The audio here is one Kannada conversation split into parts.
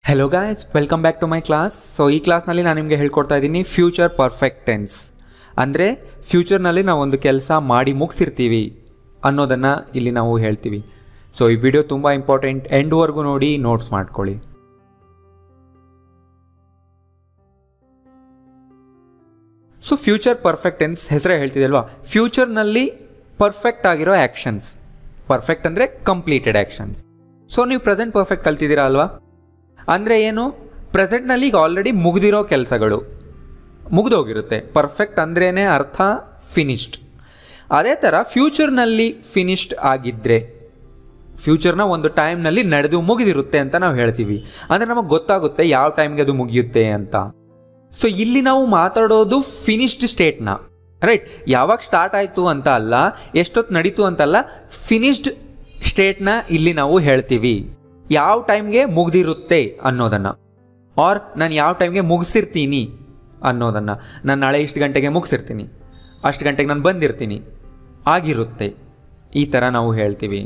Hello guys welcome back to my class so ಈ ಕ್ಲಾಸ್ನಲ್ಲಿ ನಾನು ನಿಮಗೆ ಹೇಳ್ಕೊಡ್ತಾ ಇದ್ದೀನಿ ಫ್ಯೂಚರ್ ಪರ್ಫೆಕ್ಟ್ ಟೆನ್ಸ್ ಅಂದರೆ ಫ್ಯೂಚರ್ನಲ್ಲಿ ನಾವು ಒಂದು ಕೆಲಸ ಮಾಡಿ ಮುಗಿಸಿರ್ತೀವಿ ಅನ್ನೋದನ್ನು ಇಲ್ಲಿ ನಾವು ಹೇಳ್ತೀವಿ ಸೊ ಈ ವಿಡಿಯೋ ತುಂಬ ಇಂಪಾರ್ಟೆಂಟ್ ಎಂಡ್ವರೆಗೂ ನೋಡಿ ನೋಟ್ಸ್ ಮಾಡ್ಕೊಳ್ಳಿ ಸೊ ಫ್ಯೂಚರ್ ಪರ್ಫೆಕ್ಟ್ ಟೆನ್ಸ್ ಹೆಸರೇ ಹೇಳ್ತಿದೆ ಅಲ್ವಾ ಫ್ಯೂಚರ್ನಲ್ಲಿ ಪರ್ಫೆಕ್ಟ್ ಆಗಿರೋ ಆ್ಯಕ್ಷನ್ಸ್ ಪರ್ಫೆಕ್ಟ್ ಅಂದರೆ ಕಂಪ್ಲೀಟೆಡ್ ಆ್ಯಕ್ಷನ್ಸ್ ಸೊ ನೀವು ಪ್ರೆಸೆಂಟ್ ಪರ್ಫೆಕ್ಟ್ ಕಲ್ತಿದ್ದೀರಾ ಅಲ್ವಾ ಅಂದರೆ ಏನು ಪ್ರೆಸೆಂಟ್ನಲ್ಲಿ ಈಗ ಆಲ್ರೆಡಿ ಮುಗಿದಿರೋ ಕೆಲಸಗಳು ಮುಗಿದೋಗಿರುತ್ತೆ ಪರ್ಫೆಕ್ಟ್ ಅಂದ್ರೇ ಅರ್ಥ ಫಿನಿಶ್ಡ್ ಅದೇ ಥರ ಫ್ಯೂಚರ್ನಲ್ಲಿ ಫಿನಿಶ್ಡ್ ಆಗಿದ್ದರೆ ಫ್ಯೂಚರ್ನ ಒಂದು ಟೈಮ್ನಲ್ಲಿ ನಡೆದು ಮುಗಿದಿರುತ್ತೆ ಅಂತ ನಾವು ಹೇಳ್ತೀವಿ ಅಂದರೆ ನಮಗೆ ಗೊತ್ತಾಗುತ್ತೆ ಯಾವ ಟೈಮ್ಗೆ ಅದು ಮುಗಿಯುತ್ತೆ ಅಂತ ಸೊ ಇಲ್ಲಿ ನಾವು ಮಾತಾಡೋದು ಫಿನಿಶ್ಡ್ ಸ್ಟೇಟ್ನ ರೈಟ್ ಯಾವಾಗ ಸ್ಟಾರ್ಟ್ ಆಯಿತು ಅಂತ ಅಲ್ಲ ಎಷ್ಟೊತ್ತು ನಡೀತು ಅಂತಲ್ಲ ಫಿನಿಶ್ಡ್ ಸ್ಟೇಟ್ನ ಇಲ್ಲಿ ನಾವು ಹೇಳ್ತೀವಿ ಯಾವ ಟೈಮ್ಗೆ ಮುಗ್ದಿರುತ್ತೆ ಅನ್ನೋದನ್ನು ಆರ್ ನಾನು ಯಾವ ಟೈಮ್ಗೆ ಮುಗಿಸಿರ್ತೀನಿ ಅನ್ನೋದನ್ನು ನಾನು ನಾಳೆ ಇಷ್ಟು ಗಂಟೆಗೆ ಮುಗಿಸಿರ್ತೀನಿ ಅಷ್ಟು ಗಂಟೆಗೆ ನಾನು ಬಂದಿರ್ತೀನಿ ಆಗಿರುತ್ತೆ ಈ ಥರ ನಾವು ಹೇಳ್ತೀವಿ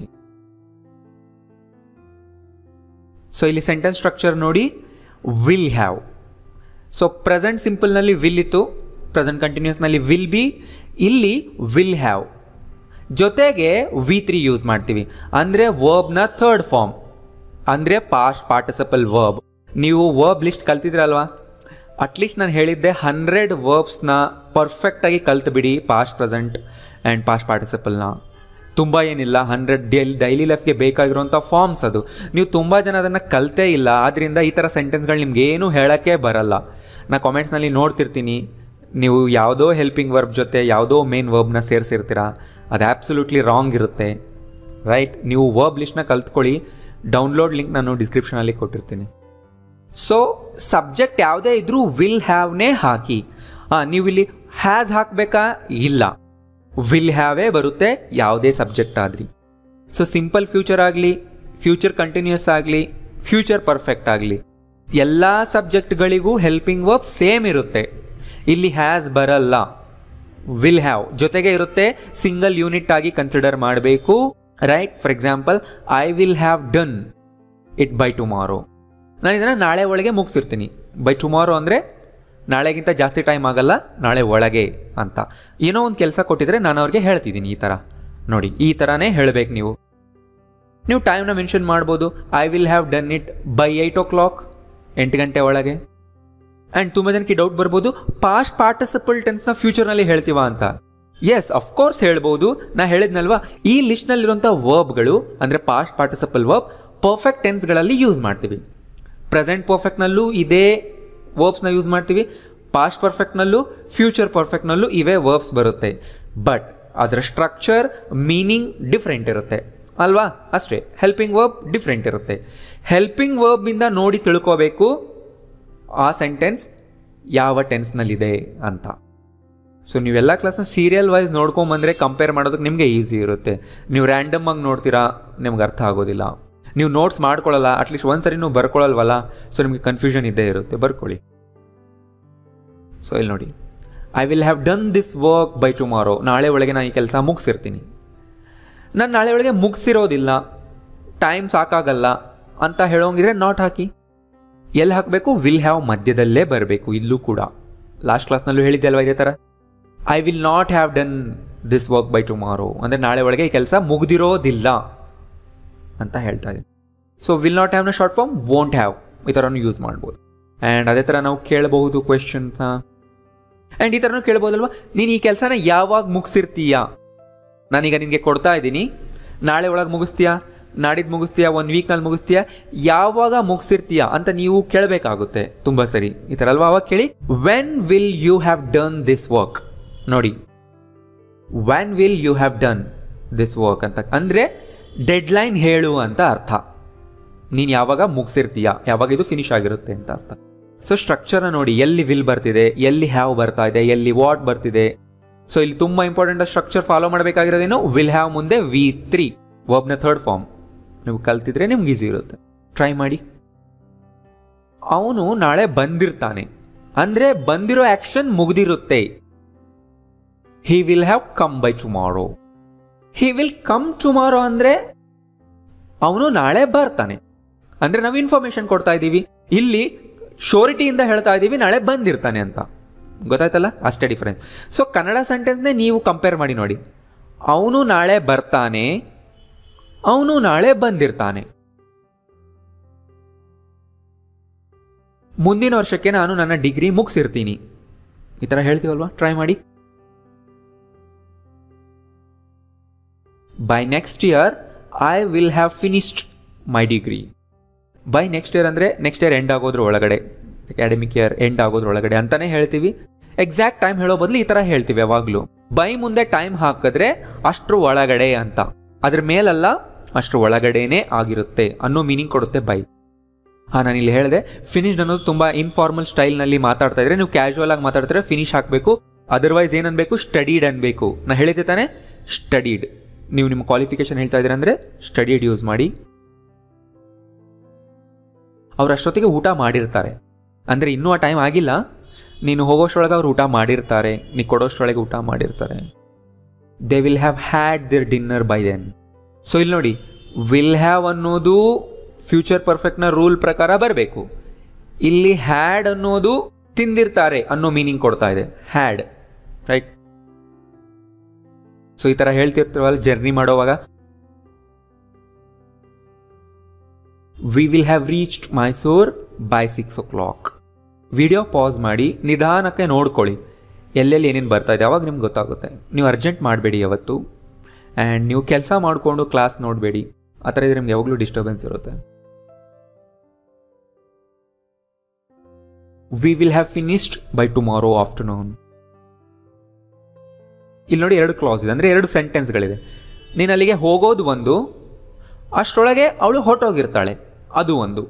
ಸೊ ಇಲ್ಲಿ ಸೆಂಟೆನ್ಸ್ ಸ್ಟ್ರಕ್ಚರ್ ನೋಡಿ ವಿಲ್ ಹ್ಯಾವ್ ಸೊ ಪ್ರೆಸೆಂಟ್ ಸಿಂಪಲ್ನಲ್ಲಿ ವಿಲ್ ಇತ್ತು ಪ್ರೆಸೆಂಟ್ ಕಂಟಿನ್ಯೂಸ್ನಲ್ಲಿ ವಿಲ್ ಬಿ ಇಲ್ಲಿ ವಿಲ್ ಹ್ಯಾವ್ ಜೊತೆಗೆ ವಿ ತ್ರೀ ಯೂಸ್ ಮಾಡ್ತೀವಿ ಅಂದರೆ ವರ್ಬ್ನ ಥರ್ಡ್ ಫಾರ್ಮ್ ಅಂದರೆ ಪಾಸ್ಟ್ ಪಾರ್ಟಿಸಿಪಲ್ ವರ್ಬ್ ನೀವು ವರ್ಬ್ ಲಿಸ್ಟ್ ಕಲ್ತಿದ್ರಲ್ವಾ ಅಟ್ಲೀಸ್ಟ್ ನಾನು ಹೇಳಿದ್ದೆ ಹಂಡ್ರೆಡ್ ವರ್ಬ್ಸ್ನ ಪರ್ಫೆಕ್ಟಾಗಿ ಕಲ್ತ್ಬಿಡಿ ಪಾಸ್ಟ್ ಪ್ರೆಸೆಂಟ್ ಆ್ಯಂಡ್ ಪಾಸ್ಟ್ ಪಾರ್ಟಿಸಿಪಲ್ನ ತುಂಬ ಏನಿಲ್ಲ ಹಂಡ್ರೆಡ್ ಡೈಲಿ ಡೈಲಿ ಲೈಫ್ಗೆ ಬೇಕಾಗಿರುವಂಥ ಫಾರ್ಮ್ಸ್ ಅದು ನೀವು ತುಂಬ ಜನ ಅದನ್ನು ಕಲ್ತೇ ಇಲ್ಲ ಆದ್ದರಿಂದ ಈ ಥರ ಸೆಂಟೆನ್ಸ್ಗಳು ನಿಮ್ಗೆ ಏನೂ ಹೇಳೋಕ್ಕೆ ಬರಲ್ಲ ನಾ ಕಾಮೆಂಟ್ಸ್ನಲ್ಲಿ ನೋಡ್ತಿರ್ತೀನಿ ನೀವು ಯಾವುದೋ ಹೆಲ್ಪಿಂಗ್ ವರ್ಬ್ ಜೊತೆ ಯಾವುದೋ ಮೇನ್ ವರ್ಬ್ನ ಸೇರಿಸಿರ್ತೀರ ಅದು ಆ್ಯಬ್ಸಲ್ಯೂಟ್ಲಿ ರಾಂಗ್ ಇರುತ್ತೆ ರೈಟ್ ನೀವು ವರ್ಬ್ ಲಿಸ್ಟ್ನ ಕಲ್ತ್ಕೊಳ್ಳಿ ಡೌನ್ಲೋಡ್ ಲಿಂಕ್ ನಾನು ಡಿಸ್ಕ್ರಿಪ್ಷನಲ್ಲಿ ಕೊಟ್ಟಿರ್ತೀನಿ ಸೊ ಸಬ್ಜೆಕ್ಟ್ ಯಾವುದೇ ಇದ್ರೂ ವಿಲ್ ಹ್ಯಾವ್ನೇ ಹಾಕಿ ಹಾಂ ನೀವು ಇಲ್ಲಿ ಹ್ಯಾಸ್ ಹಾಕಬೇಕಾ ಇಲ್ಲ ವಿಲ್ ಹ್ಯಾವೇ ಬರುತ್ತೆ ಯಾವುದೇ ಸಬ್ಜೆಕ್ಟ್ ಆದ್ರಿ ಸೊ ಸಿಂಪಲ್ ಫ್ಯೂಚರ್ ಆಗಲಿ ಫ್ಯೂಚರ್ ಕಂಟಿನ್ಯೂಸ್ ಆಗಲಿ ಫ್ಯೂಚರ್ ಪರ್ಫೆಕ್ಟ್ ಆಗಲಿ ಎಲ್ಲ ಸಬ್ಜೆಕ್ಟ್ಗಳಿಗೂ ಹೆಲ್ಪಿಂಗ್ ವರ್ಬ್ ಸೇಮ್ ಇರುತ್ತೆ ಇಲ್ಲಿ ಹ್ಯಾಸ್ ಬರಲ್ಲ ವಿಲ್ ಹ್ಯಾವ್ ಜೊತೆಗೆ ಇರುತ್ತೆ ಸಿಂಗಲ್ ಯೂನಿಟ್ ಆಗಿ ಕನ್ಸಿಡರ್ ಮಾಡಬೇಕು right for example I will have done it by tomorrow ನಾನು ಇದನ್ನು ನಾಳೆ ಒಳಗೆ ಮುಗಿಸಿರ್ತೀನಿ ಬೈ ಟುಮಾರೋ ಅಂದರೆ ನಾಳೆಗಿಂತ ಜಾಸ್ತಿ ಟೈಮ್ ಆಗಲ್ಲ ನಾಳೆ ಒಳಗೆ ಅಂತ ಏನೋ ಒಂದು ಕೆಲಸ ಕೊಟ್ಟಿದ್ರೆ ನಾನು ಅವ್ರಿಗೆ ಹೇಳ್ತಿದ್ದೀನಿ ಈ ಥರ ನೋಡಿ ಈ ಥರನೇ ಹೇಳಬೇಕು ನೀವು ನೀವು ಟೈಮ್ನ ಮೆನ್ಷನ್ ಮಾಡ್ಬೋದು I will have done it by eight o'clock ಎಂಟು ಗಂಟೆ ಒಳಗೆ ಆ್ಯಂಡ್ ತುಂಬ ಜನಕ್ಕೆ ಡೌಟ್ ಬರ್ಬೋದು ಪಾಸ್ಟ್ ಪಾರ್ಟಿಸಿಪಲ್ ಟೆನ್ಸ್ನ ಫ್ಯೂಚರ್ನಲ್ಲಿ ಹೇಳ್ತೀವ ಅಂತ ಎಸ್ ಅಫ್ಕೋರ್ಸ್ ಹೇಳ್ಬೋದು ನಾ ಹೇಳಿದ್ನಲ್ವಾ ಈ ಲಿಸ್ಟ್ನಲ್ಲಿರುವಂಥ ವರ್ಬ್ಗಳು ಅಂದರೆ ಪಾಸ್ಟ್ ಪಾರ್ಟಿಸಿಪಲ್ ವರ್ಬ್ ಪರ್ಫೆಕ್ಟ್ ಟೆನ್ಸ್ಗಳಲ್ಲಿ ಯೂಸ್ ಮಾಡ್ತೀವಿ ಪ್ರೆಸೆಂಟ್ ಪರ್ಫೆಕ್ಟ್ನಲ್ಲೂ ಇದೇ ವರ್ಬ್ಸ್ನ ಯೂಸ್ ಮಾಡ್ತೀವಿ ಪಾಸ್ಟ್ ಪರ್ಫೆಕ್ಟ್ನಲ್ಲೂ ಫ್ಯೂಚರ್ ಪರ್ಫೆಕ್ಟ್ನಲ್ಲೂ ಇವೇ ವರ್ಬ್ಸ್ ಬರುತ್ತೆ ಬಟ್ ಅದರ ಸ್ಟ್ರಕ್ಚರ್ ಮೀನಿಂಗ್ ಡಿಫ್ರೆಂಟ್ ಇರುತ್ತೆ ಅಲ್ವಾ ಅಷ್ಟೇ ಹೆಲ್ಪಿಂಗ್ ವರ್ಬ್ ಡಿಫ್ರೆಂಟ್ ಇರುತ್ತೆ ಹೆಲ್ಪಿಂಗ್ ವರ್ಬಿಂದ ನೋಡಿ ತಿಳ್ಕೋಬೇಕು ಆ ಸೆಂಟೆನ್ಸ್ ಯಾವ ಟೆನ್ಸ್ನಲ್ಲಿದೆ ಅಂತ ಸೊ ನೀವೆಲ್ಲ ಕ್ಲಾಸ್ನ ಸೀರಿಯಲ್ ವೈಸ್ ನೋಡ್ಕೊಂಬಂದರೆ ಕಂಪೇರ್ ಮಾಡೋದಕ್ಕೆ ನಿಮಗೆ ಈಸಿ ಇರುತ್ತೆ ನೀವು ರ್ಯಾಂಡಮ್ ಆಗಿ ನೋಡ್ತೀರಾ ನಿಮ್ಗೆ ಅರ್ಥ ಆಗೋದಿಲ್ಲ ನೀವು ನೋಟ್ಸ್ ಮಾಡ್ಕೊಳ್ಳಲ್ಲ ಅಟ್ಲೀಸ್ಟ್ ಒಂದು ಸರಿ ನೀವು ಬರ್ಕೊಳ್ಳಲ್ವಲ್ಲ ಸೊ ನಿಮಗೆ ಕನ್ಫ್ಯೂಷನ್ ಇದ್ದೇ ಇರುತ್ತೆ ಬರ್ಕೊಳ್ಳಿ ಸೊ ಇಲ್ಲಿ ನೋಡಿ I will have done this work by tomorrow ನಾಳೆ ಒಳಗೆ ನಾನು ಈ ಕೆಲಸ ಮುಗಿಸಿರ್ತೀನಿ ನಾನು ನಾಳೆ ಒಳಗೆ ಮುಗಿಸಿರೋದಿಲ್ಲ ಟೈಮ್ ಸಾಕಾಗಲ್ಲ ಅಂತ ಹೇಳೋಂಗಿದ್ರೆ ನಾಟ್ ಹಾಕಿ ಎಲ್ಲಿ ಹಾಕಬೇಕು ವಿಲ್ ಹ್ಯಾವ್ ಮಧ್ಯದಲ್ಲೇ ಬರಬೇಕು ಇಲ್ಲೂ ಕೂಡ ಲಾಸ್ಟ್ ಕ್ಲಾಸ್ನಲ್ಲೂ ಹೇಳಿದ್ದೆ ಅಲ್ವಾ ಇದೇ ಥರ I will not have done this work by tomorrow ಅಂದರೆ ನಾಳೆ ಒಳಗೆ ಈ ಕೆಲಸ ಮುಗ್ದಿರೋದಿಲ್ಲ ಅಂತ ಹೇಳ್ತಾ ಇದ್ದೀನಿ ಸೊ ವಿಲ್ ನಾಟ್ ಹ್ಯಾವ್ನ ಶಾರ್ಟ್ ಫಾರ್ಮ್ ವೋಂಟ್ ಹ್ಯಾವ್ ಈ ಥರನೂ ಯೂಸ್ ಮಾಡ್ಬೋದು ಆ್ಯಂಡ್ ಅದೇ ಥರ ನಾವು ಕೇಳಬಹುದು ಕ್ವೆಶನ್ನ ಆ್ಯಂಡ್ ಈ ಥರನೂ ಕೇಳ್ಬೋದಲ್ವಾ ನೀನು ಈ ಕೆಲಸನ ಯಾವಾಗ ಮುಗಿಸಿರ್ತೀಯಾ ನಾನೀಗ ನಿನಗೆ ಕೊಡ್ತಾ ಇದ್ದೀನಿ ನಾಳೆ ಒಳಗೆ ಮುಗಿಸ್ತೀಯಾ ನಾಡಿದ್ದು ಮುಗಿಸ್ತೀಯಾ ಒಂದು ವೀಕ್ನಲ್ಲಿ ಮುಗಿಸ್ತೀಯಾ ಯಾವಾಗ ಮುಗಿಸಿರ್ತೀಯಾ ಅಂತ ನೀವು ಕೇಳಬೇಕಾಗುತ್ತೆ ತುಂಬ ಸರಿ ಈ ಥರ ಅಲ್ವಾ ಅವಾಗ ಕೇಳಿ when will you have done this work ನೋಡಿ when will you have done this work ಅಂತ ಅಂದರೆ ಡೆಡ್ಲೈನ್ ಹೇಳು ಅಂತ ಅರ್ಥ ನೀನು ಯಾವಾಗ ಮುಗಿಸಿರ್ತೀಯ ಯಾವಾಗ ಇದು ಫಿನಿಶ್ ಆಗಿರುತ್ತೆ ಅಂತ ಅರ್ಥ ಸೊ ಸ್ಟ್ರಕ್ಚರ್ನ ನೋಡಿ ಎಲ್ಲಿ ವಿಲ್ ಬರ್ತಿದೆ ಎಲ್ಲಿ ಹ್ಯಾವ್ ಬರ್ತಾ ಇದೆ ಎಲ್ಲಿ ವಾಟ್ ಬರ್ತಿದೆ ಸೊ ಇಲ್ಲಿ ತುಂಬ ಇಂಪಾರ್ಟೆಂಟ್ ಸ್ಟ್ರಕ್ಚರ್ ಫಾಲೋ ಮಾಡಬೇಕಾಗಿರೋದೇನು ವಿಲ್ ಹ್ಯಾವ್ ಮುಂದೆ ವಿ ತ್ರೀ ವರ್ಬ್ನ ಥರ್ಡ್ ಫಾರ್ಮ್ ನೀವು ಕಲ್ತಿದ್ರೆ ನಿಮ್ಗೆ ಈಸಿ ಇರುತ್ತೆ ಟ್ರೈ ಮಾಡಿ ಅವನು ನಾಳೆ ಬಂದಿರ್ತಾನೆ ಅಂದರೆ ಬಂದಿರೋ ಆ್ಯಕ್ಷನ್ ಮುಗ್ದಿರುತ್ತೆ he will have come by tomorrow he will come tomorrow ಅಂದರೆ ಅವನು ನಾಳೆ ಬರ್ತಾನೆ ಅಂದರೆ ನಾವು ಇನ್ಫಾರ್ಮೇಶನ್ ಕೊಡ್ತಾ ಇದ್ದೀವಿ ಇಲ್ಲಿ ಶೋರಿಟಿಯಿಂದ ಹೇಳ್ತಾ ಇದ್ದೀವಿ ನಾಳೆ ಬಂದಿರ್ತಾನೆ ಅಂತ ಗೊತ್ತಾಯ್ತಲ್ಲ ಅಷ್ಟೇ ಡಿಫರೆನ್ಸ್ ಸೊ ಕನ್ನಡ ಸೆಂಟೆನ್ಸ್ನೇ ನೀವು ಕಂಪೇರ್ ಮಾಡಿ ನೋಡಿ ಅವನು ನಾಳೆ ಬರ್ತಾನೆ ಅವನು ನಾಳೆ ಬಂದಿರ್ತಾನೆ ಮುಂದಿನ ವರ್ಷಕ್ಕೆ ನಾನು ನನ್ನ ಡಿಗ್ರಿ ಮುಗಿಸಿರ್ತೀನಿ ಈ ಥರ ಹೇಳ್ತೀವಲ್ವಾ ಟ್ರೈ ಮಾಡಿ by next year I will have finished my degree by next year ಅಂದರೆ ನೆಕ್ಸ್ಟ್ ಇಯರ್ ಎಂಡ್ ಆಗೋದ್ರ ಒಳಗಡೆ ಅಕಾಡೆಮಿಕ್ ಇಯರ್ ಎಂಡ್ ಆಗೋದ್ರ ಒಳಗಡೆ ಅಂತಾನೆ ಹೇಳ್ತೀವಿ ಎಕ್ಸಾಕ್ಟ್ ಟೈಮ್ ಹೇಳೋ ಬದಲು ಈ ಥರ ಹೇಳ್ತೀವಿ ಯಾವಾಗಲೂ ಬೈ ಮುಂದೆ ಟೈಮ್ ಹಾಕಿದ್ರೆ ಅಷ್ಟ್ರ ಒಳಗಡೆ ಅಂತ ಅದ್ರ ಮೇಲಲ್ಲ ಅಷ್ಟ್ರ ಒಳಗಡೆನೇ ಆಗಿರುತ್ತೆ ಅನ್ನೋ ಮೀನಿಂಗ್ ಕೊಡುತ್ತೆ ಬೈ ಹಾಂ ನಾನು ಇಲ್ಲಿ ಹೇಳಿದೆ ಫಿನಿಶ್ಡ್ ಅನ್ನೋದು ತುಂಬ ಇನ್ಫಾರ್ಮಲ್ ಸ್ಟೈಲ್ನಲ್ಲಿ ಮಾತಾಡ್ತಾ ಇದ್ರೆ ನೀವು ಕ್ಯಾಶುವಲ್ ಆಗಿ ಮಾತಾಡ್ತಾರೆ ಫಿನಿಶ್ ಹಾಕಬೇಕು ಅದರ್ವೈಸ್ ಏನು ಅನ್ಬೇಕು ಸ್ಟಡೀಡ್ ಅನ್ಬೇಕು ನಾ ಹೇಳಿದ್ದೆ ತಾನೆ ಸ್ಟಡೀಡ್ ನೀವು ನಿಮ್ಮ ಕ್ವಾಲಿಫಿಕೇಶನ್ ಹೇಳ್ತಾ ಇದ್ದೀರ ಅಂದರೆ ಸ್ಟಡೀಡ್ ಯೂಸ್ ಮಾಡಿ ಅವ್ರು ಅಷ್ಟೊತ್ತಿಗೆ ಊಟ ಮಾಡಿರ್ತಾರೆ ಅಂದರೆ ಇನ್ನೂ ಆ ಟೈಮ್ ಆಗಿಲ್ಲ ನೀನು ಹೋಗೋಷ್ಟರೊಳಗೆ ಅವ್ರು ಊಟ ಮಾಡಿರ್ತಾರೆ ನೀ ಕೊಡೋಷ್ಟರೊಳಗೆ ಊಟ ಮಾಡಿರ್ತಾರೆ they will have had their dinner by then so ಇಲ್ಲಿ ನೋಡಿ ವಿಲ್ ಹ್ಯಾವ್ ಅನ್ನೋದು ಫ್ಯೂಚರ್ ಪರ್ಫೆಕ್ಟ್ನ ರೂಲ್ ಪ್ರಕಾರ ಬರಬೇಕು ಇಲ್ಲಿ ಹ್ಯಾಡ್ ಅನ್ನೋದು ತಿಂದಿರ್ತಾರೆ ಅನ್ನೋ ಮೀನಿಂಗ್ ಕೊಡ್ತಾ ಇದೆ ಹ್ಯಾಡ್ ರೈಟ್ ಸೊ ಈ ಥರ ಹೇಳ್ತಿರ್ತೀವಲ್ಲ ಜರ್ನಿ ಮಾಡೋವಾಗ we will have reached Mysore by six o'clock video pause ಮಾಡಿ ನಿಧಾನಕ್ಕೆ ನೋಡ್ಕೊಳ್ಳಿ ಎಲ್ಲೆಲ್ಲಿ ಏನೇನು ಬರ್ತಾ ಇದೆ ಅವಾಗ ನಿಮ್ಗೆ ಗೊತ್ತಾಗುತ್ತೆ ನೀವು ಅರ್ಜೆಂಟ್ ಮಾಡಬೇಡಿ ಯಾವತ್ತು ಆ್ಯಂಡ್ ನೀವು ಕೆಲಸ ಮಾಡಿಕೊಂಡು ಕ್ಲಾಸ್ ನೋಡಬೇಡಿ ಆ ಥರ ಇದ್ರೆ ನಿಮ್ಗೆ ಯಾವಾಗಲೂ ಡಿಸ್ಟರ್ಬೆನ್ಸ್ ಇರುತ್ತೆ we will have finished by tomorrow afternoon ಇಲ್ಲಿ ನೋಡಿ ಎರಡು ಕ್ಲಾಸ್ ಇದೆ ಅಂದರೆ ಎರಡು ಸೆಂಟೆನ್ಸ್ಗಳಿದೆ ನೀನು ಅಲ್ಲಿಗೆ ಹೋಗೋದು ಒಂದು ಅಷ್ಟರೊಳಗೆ ಅವಳು ಹೊರಟೋಗಿರ್ತಾಳೆ ಅದು ಒಂದು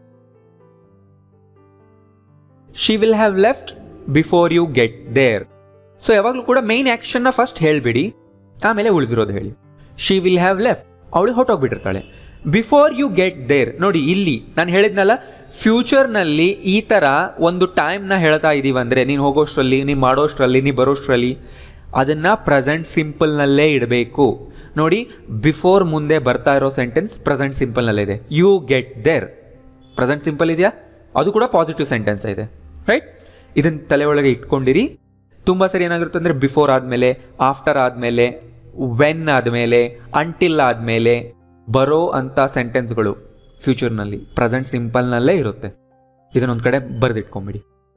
she will have left before you get there so ಯಾವಾಗಲೂ ಕೂಡ ಮೈನ್ ಆ್ಯಕ್ಷನ್ನ ಫಸ್ಟ್ ಹೇಳಿಬಿಡಿ ಆಮೇಲೆ ಉಳಿದಿರೋದು ಹೇಳಿ ಶಿ ವಿಲ್ ಹ್ಯಾವ್ ಲೆಫ್ಟ್ ಅವಳು ಹೊರಟೋಗ್ಬಿಟ್ಟಿರ್ತಾಳೆ ಬಿಫೋರ್ ಯು ಗೆಟ್ ದೇರ್ ನೋಡಿ ಇಲ್ಲಿ ನಾನು ಹೇಳಿದ್ನಲ್ಲ ಫ್ಯೂಚರ್ನಲ್ಲಿ ಈ ಥರ ಒಂದು ಟೈಮ್ನ ಹೇಳ್ತಾ ಇದ್ದೀವಿ ಅಂದರೆ ನೀನು ಹೋಗೋಷ್ಟರಲ್ಲಿ ನೀನು ಮಾಡೋಷ್ಟರಲ್ಲಿ ನೀನು ಬರೋಷ್ಟರಲ್ಲಿ ಅದನ್ನು ಪ್ರೆಸೆಂಟ್ ಸಿಂಪಲ್ನಲ್ಲೇ ಇಡಬೇಕು ನೋಡಿ ಬಿಫೋರ್ ಮುಂದೆ ಬರ್ತಾ ಇರೋ ಸೆಂಟೆನ್ಸ್ ಪ್ರೆಸೆಂಟ್ ಸಿಂಪಲ್ನಲ್ಲೇ ಇದೆ you get there present simple ಇದೆಯಾ ಅದು ಕೂಡ ಪಾಸಿಟಿವ್ ಸೆಂಟೆನ್ಸ್ ಇದೆ ರೈಟ್ ಇದನ್ನ ತಲೆ ಒಳಗೆ ಇಟ್ಕೊಂಡಿರಿ ತುಂಬ ಸರಿ ಏನಾಗಿರುತ್ತೆ ಅಂದರೆ ಬಿಫೋರ್ ಆದಮೇಲೆ ಆಫ್ಟರ್ ಆದಮೇಲೆ ವೆನ್ ಆದಮೇಲೆ ಅಂಟಿಲ್ ಆದಮೇಲೆ ಬರೋ ಅಂಥ ಸೆಂಟೆನ್ಸ್ಗಳು ಫ್ಯೂಚರ್ನಲ್ಲಿ ಪ್ರೆಸೆಂಟ್ ಸಿಂಪಲ್ನಲ್ಲೇ ಇರುತ್ತೆ ಇದನ್ನೊಂದು ಕಡೆ ಬರೆದಿಟ್ಕೊಂಬಿಡಿ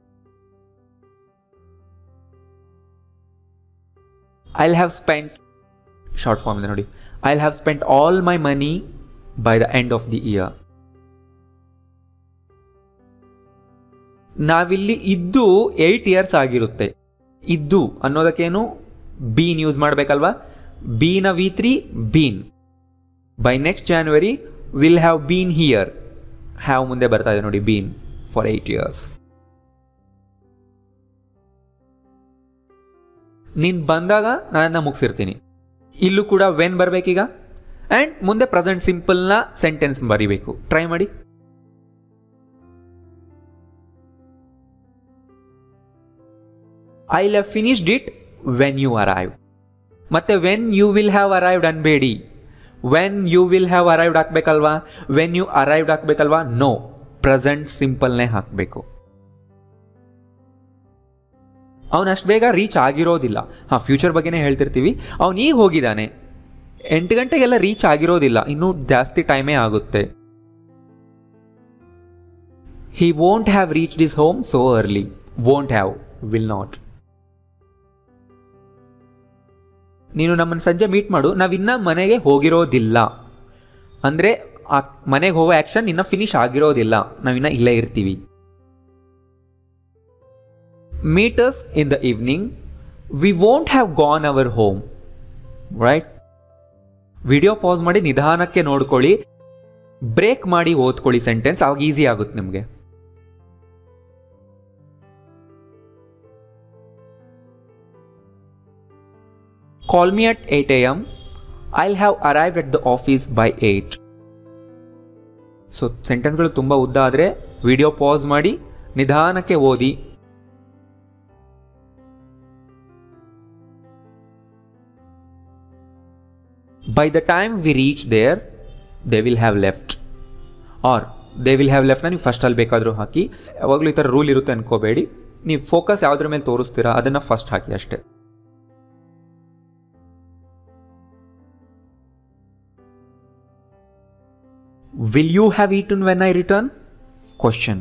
I have spent short form ಇದೆ ನೋಡಿ I have spent all my money by the end of the year ನಾವಿಲ್ಲಿ ಇದ್ದು ಏಯ್ಟ್ ಇಯರ್ಸ್ ಆಗಿರುತ್ತೆ ಇದ್ದು ಅನ್ನೋದಕ್ಕೇನು ಬೀನ್ ಯೂಸ್ ಮಾಡಬೇಕಲ್ವಾ ಬೀನ V three been by next January will have been here have ಮುಂದೆ ಬರ್ತಾ ಇದೆ ನೋಡಿ ಬೀನ್ ಫಾರ್ ಏಯ್ಟ್ ಇಯರ್ಸ್ ನೀನು ಬಂದಾಗ ನಾನು ಮುಗಿಸಿರ್ತೀನಿ ಇಲ್ಲೂ ಕೂಡ ವೆನ್ ಬರಬೇಕೀಗ ಆ್ಯಂಡ್ ಮುಂದೆ ಪ್ರೆಸೆಂಟ್ ಸಿಂಪಲ್ನ ಸೆಂಟೆನ್ಸ್ ಬರಿಬೇಕು ಟ್ರೈ ಮಾಡಿ I'll have finished it when you arrive ಮತ್ತೆ when you will have arrived ಅನ್ಬೇಡಿ when you will have arrived ಹಾಕ್ಬೇಕಲ್ವಾ ವೆನ್ ಯು ಅರೈವ್ಡ್ ಹಾಕ್ಬೇಕಲ್ವಾ ನೋ ಪ್ರೆಸೆಂಟ್ ಸಿಂಪಲ್ನೇ ಹಾಕಬೇಕು ಅವನು ಅಷ್ಟು ಬೇಗ ರೀಚ್ ಆಗಿರೋದಿಲ್ಲ ಹಾಂ ಫ್ಯೂಚರ್ ಬಗ್ಗೆನೇ ಹೇಳ್ತಿರ್ತೀವಿ ಅವನು ಈಗ ಹೋಗಿದ್ದಾನೆ ಎಂಟು ಗಂಟೆಗೆಲ್ಲ ರೀಚ್ ಆಗಿರೋದಿಲ್ಲ ಇನ್ನೂ ಜಾಸ್ತಿ ಟೈಮೇ ಆಗುತ್ತೆ he won't have reach this home so early won't have will not ನೀನು ನಮ್ಮನ್ನು ಸಂಜೆ ಮೀಟ್ ಮಾಡು ನಾವಿನ್ನ ಮನೆಗೆ ಹೋಗಿರೋದಿಲ್ಲ ಅಂದರೆ ಆ ಮನೆಗೆ ಹೋಗೋ ಆ್ಯಕ್ಷನ್ ಇನ್ನ ಫಿನಿಶ್ ಆಗಿರೋದಿಲ್ಲ ನಾವಿನ್ನ ಇಲ್ಲೇ ಇರ್ತೀವಿ meters in the evening we won't have gone our home right video pause ಮಾಡಿ ನಿಧಾನಕ್ಕೆ ನೋಡ್ಕೊಳ್ಳಿ ಬ್ರೇಕ್ ಮಾಡಿ ಓದ್ಕೊಳ್ಳಿ ಸೆಂಟೆನ್ಸ್ ಅವಾಗ ಈಸಿ ಆಗುತ್ತೆ ನಿಮಗೆ call me at eight A M I have arrive at the office by eight so ಸೆಂಟೆನ್ಸ್ಗಳು ತುಂಬ ಉದ್ದ ಆದರೆ ವಿಡಿಯೋ ಪಾಸ್ ಮಾಡಿ ನಿಧಾನಕ್ಕೆ ಓದಿ by the time we reach there they will have left or they will have ಲೆಫ್ಟ್ನ ನೀವು ಫಸ್ಟಲ್ಲಿ ಬೇಕಾದರೂ ಹಾಕಿ ಯಾವಾಗಲೂ ಈ ಥರ ರೂಲ್ ಇರುತ್ತೆ ಅನ್ಕೋಬೇಡಿ ನೀವು ಫೋಕಸ್ ಯಾವುದ್ರ ಮೇಲೆ ತೋರಿಸ್ತೀರಾ ಅದನ್ನು ಫಸ್ಟ್ ಹಾಕಿ ಅಷ್ಟೇ will you have eaten when I return question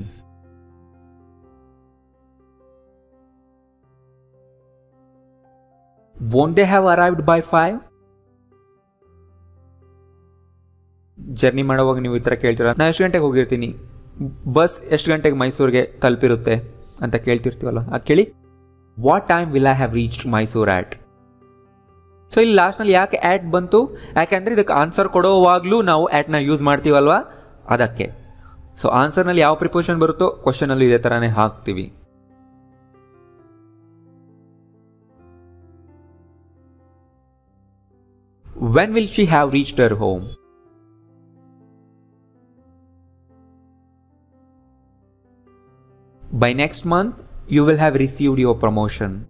won't they have arrived by five journey ಮಾಡೋವಾಗ ನೀವು ಈ ಥರ ಕೇಳ್ತೀರ ನಾನು ಎಷ್ಟು ಗಂಟೆಗೆ ಹೋಗಿರ್ತೀನಿ ಬಸ್ ಎಷ್ಟು ಗಂಟೆಗೆ ಮೈಸೂರಿಗೆ ತಲುಪಿರುತ್ತೆ ಅಂತ ಕೇಳ್ತಿರ್ತೀವಲ್ಲ ಆ ಕೇಳಿ what time will I have reached Mysore at so ಇಲ್ಲಿ ಲಾಸ್ಟ್ನಲ್ಲಿ ಯಾಕೆ ಆ್ಯಟ್ ಬಂತು ಯಾಕೆಂದರೆ ಇದಕ್ಕೆ ಆನ್ಸರ್ ಕೊಡೋವಾಗಲೂ ನಾವು ಆ್ಯಟ್ನ ಯೂಸ್ ಮಾಡ್ತೀವಲ್ವಾ ಅದಕ್ಕೆ ಸೊ ಆನ್ಸರ್ನಲ್ಲಿ ಯಾವ ಪ್ರಿಪೋಷನ್ ಬರುತ್ತೋ ಕ್ವಶನಲ್ಲೂ ಇದೇ ಥರನೇ ಹಾಕ್ತೀವಿ When will she have reached her home? By next month, you will have received your promotion.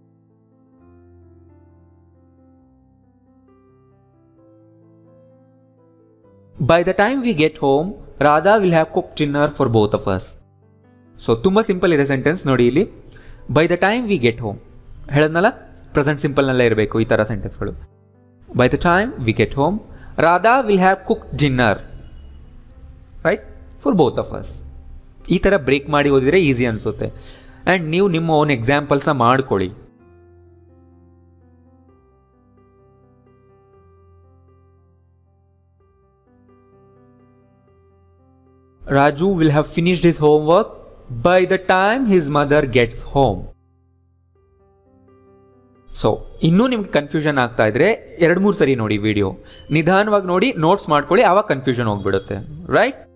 By the time we get home, Radha will have cooked dinner for both of us. So ತುಂಬ ಸಿಂಪಲ್ ಇದೆ ಸೆಂಟೆನ್ಸ್ ನೋಡಿ ಇಲ್ಲಿ by the time we get home ಹೇಳದ್ನಲ್ಲ ಪ್ರೆಸೆಂಟ್ ಸಿಂಪಲ್ನಲ್ಲೇ ಇರಬೇಕು ಈ ಥರ ಸೆಂಟೆನ್ಸ್ಗಳು by the time we get home Radha will have cook dinner right for both of us ಈ ಥರ ಬ್ರೇಕ್ ಮಾಡಿ ಓದಿದರೆ ಈಸಿ ಅನಿಸುತ್ತೆ ಆ್ಯಂಡ್ ನೀವು ನಿಮ್ಮ ಓನ್ ಎಕ್ಸಾಂಪಲ್ಸ್ನ ಮಾಡ್ಕೊಳ್ಳಿ Raju will have finished his home work by the time his mother gets home so ಇನ್ನೂ ನಿಮ್ಗೆ ಕನ್ಫ್ಯೂಷನ್ ಆಗ್ತಾ ಇದ್ರೆ ಎರಡು ಮೂರು ಸರಿ ನೋಡಿ ವಿಡಿಯೋ ನಿಧಾನವಾಗಿ ನೋಡಿ ನೋಟ್ಸ್ ಮಾಡ್ಕೊಳ್ಳಿ ಆವಾಗ ಕನ್ಫ್ಯೂಷನ್ ಹೋಗ್ಬಿಡುತ್ತೆ ರೈಟ್